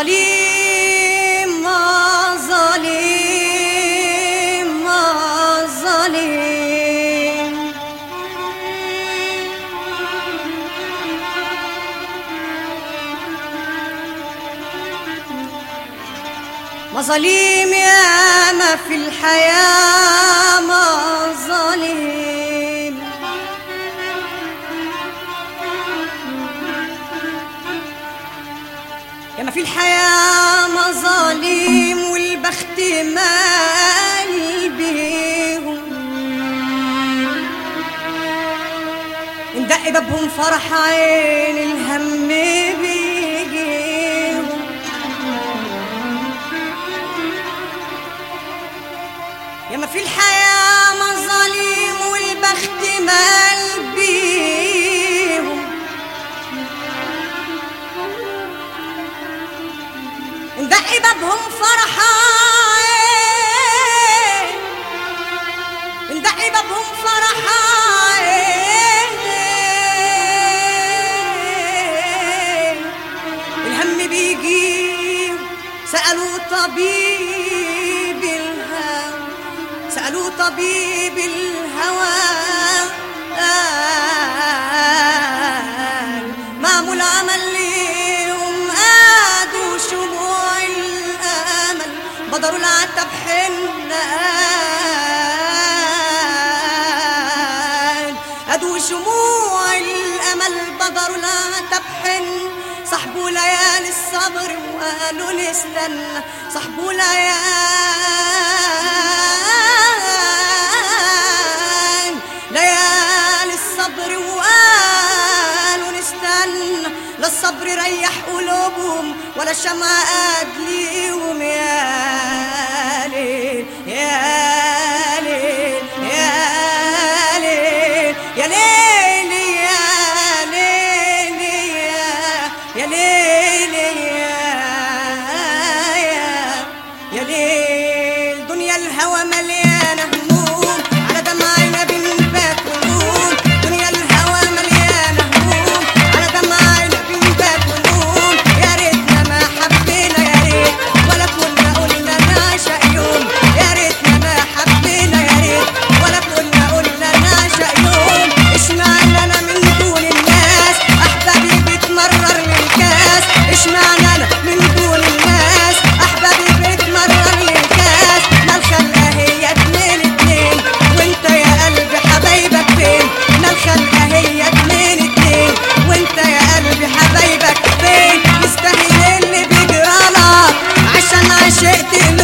ظليم ما ظليم ما ظليم ما ظليم يا ما في الحياة ما ظليم يا ما في الحياة مظالم والبخت مال بيهم ندق بابهم فرح عين الهم بيجيهم يا ما في الحياة مظالم والبخت مال بيهم ندق بابهم فرحان ندق بابهم فرحان الهم بيجي سألوا طبيب الهوى سألوا طبيب الهوى قال معمول عمل ليهم قادوا شموع الأمل بدروا العتب حنان قادوا شموع الأمل بدروا العتب حن صحبوا ليالي الصبر وقالوا نستنى صحبوا ليالي ليالي الصبر وقالوا نستنى لا الصبر ريح قلوبهم ولا الشمعة قاد ليهم يا ليل يا ليل يا ليل يا ليل يا ليل يا يا ليل يا يا يا ليل دنيا الهوى مليانة هموم على دمعنا بنبات ونوم دنيا الهوى مليانة هموم على دمعنا بنبات ونوم يا ريتنا ما حبينا يا ريت ولا كنا قلنا نعشق يوم يا ريتنا ما حبينا يا ريت ولا كنا قلنا نعشق يوم اشمعنى انا من دون الناس احبابي بتمرر للكاس اشمعنى انا من دون الناس احبابي بتمرر للكاس ما الخلقه هي اتنين اتنين وانت يا قلبي حبايبك فين ما الخلقه هي اتنين اتنين وانت يا قلبي حبايبك فين يستاهل اللي بيجرالك عشان عشقت